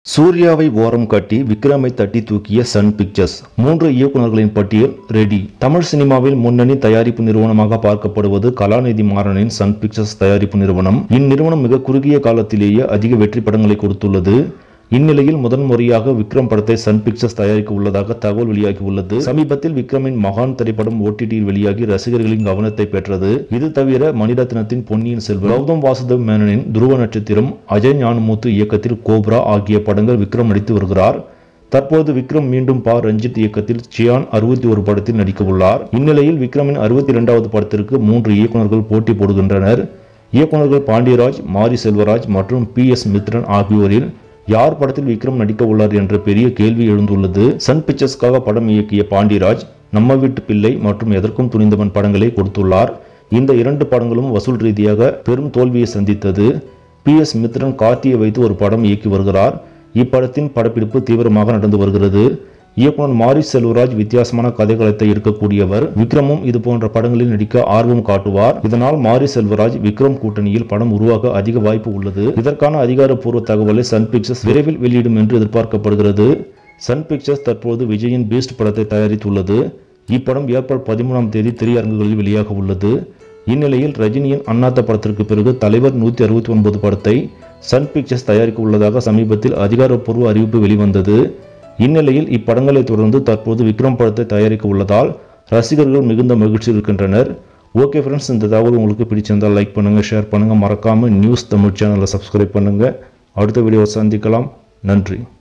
சூர்யாவை ஓரம் காட்டி விக்ரமை தட்டி தூக்கிய சன் பிக்சர்ஸ் மூன்று இயக்குநர்களின் பட்டியல் ரெடி தமிழ் சினிமாவில் முன்னணி தயாரிப்பு நிறுவனமாக பார்க்கப்படுவது கலாநிதி மாறனின் சன் பிக்சர்ஸ் தயாரிப்பு நிறுவனம் இந்நிறுவனம் மிக குறுகிய காலத்திலேயே அதிக வெற்றி படங்களை கொடுத்துள்ளது இந்நிலையில் முதன்முறையாக விக்ரம் படத்தை சன் பிக்சர்ஸ் தயாரிக்க உள்ளதாக தகவல் வெளியாகி உள்ளது சமீபத்தில் விக்ரமின் மகான் திரைப்படம் ஓடிடியில் வெளியாகி ரசிகர்களின் கவனத்தை பெற்றது இது தவிர மணிரத்னத்தின் பொன்னியின் செல்வன் கௌதம் வாசுதேவ் மேனனின் துருவ நட்சத்திரம் அஜய் ஞானமுத்து இயக்கத்தில் கோப்ரா ஆகிய படங்கள் விக்ரம் நடித்து வருகிறார் தற்போது விக்ரம் மீண்டும் பா ரஞ்சித் இயக்கத்தில் சியான் அறுபத்தி ஒரு படத்தில் நடிக்க உள்ளார் இந்நிலையில் விக்ரமின் அறுபத்தி இரண்டாவது படத்திற்கு மூன்று இயக்குநர்கள் போட்டி போடுகின்றனர் இயக்குநர்கள் பாண்டியராஜ் மாரி செல்வராஜ் மற்றும் பி எஸ் மித்ரன் ஆகியோரில் யார் படத்தில் விக்ரம் நடிக்க உள்ளார் என்ற பெரிய கேள்வி எழுந்துள்ளது சன் பிக்சர்ஸ்க்காக படம் இயக்கிய பாண்டியராஜ் நம்ம வீட்டு பிள்ளை மற்றும் எதற்கும் துணிந்தவன் படங்களை கொடுத்துள்ளார் இந்த இரண்டு படங்களும் வசூல் ரீதியாக பெரும் தோல்வியை சந்தித்தது பி எஸ் மித்ரன் கார்த்தியை வைத்து ஒரு படம் இயக்கி வருகிறார் இப்படத்தின் படப்பிடிப்பு தீவிரமாக நடந்து வருகிறது இயக்குனர் மாரி செல்வராஜ் வித்தியாசமான கதைகளத்தை எடுக்கக்கூடியவர் விக்ரமும் இது போன்ற படங்களில் நடிக்க ஆர்வம் காட்டுவார் இதனால் மாரி செல்வராஜ் விக்ரம் கூட்டணியில் படம் உருவாக அதிக வாய்ப்பு உள்ளது இதற்கான அதிகாரப்பூர்வ தகவலை சன் பிக்சர்ஸ் விரைவில் வெளியிடும் என்று எதிர்பார்க்கப்படுகிறது சன் பிக்சர்ஸ் தற்போது விஜயின் பீஸ்ட் படத்தை தயாரித்துள்ளது இப்படம் ஏப்ரல் பதிமூணாம் தேதி திரையரங்குகளில் வெளியாக உள்ளது இந்நிலையில் ரஜினியின் அண்ணாத்த படத்திற்கு பிறகு தலைவர் நூற்றி அறுபத்தி ஒன்பது படத்தை சன் பிக்சர்ஸ் தயாரிக்க உள்ளதாக சமீபத்தில் அதிகாரப்பூர்வ அறிவிப்பு வெளிவந்தது இந்நிலையில் இப்படங்களை தொடர்ந்து தற்போது விக்ரம் படத்தை தயாரிக்க உள்ளதால் ரசிகர்கள் மிகுந்த மகிழ்ச்சி இருக்கின்றனர் ஓகே ஃப்ரெண்ட்ஸ் இந்த தகவல் உங்களுக்கு பிடிச்சிருந்தால் லைக் பண்ணுங்கள் ஷேர் பண்ணுங்கள் மறக்காமல் நியூஸ் தமிழ் சேனலை சப்ஸ்கிரைப் பண்ணுங்கள் அடுத்த வீடியோவை சந்திக்கலாம் நன்றி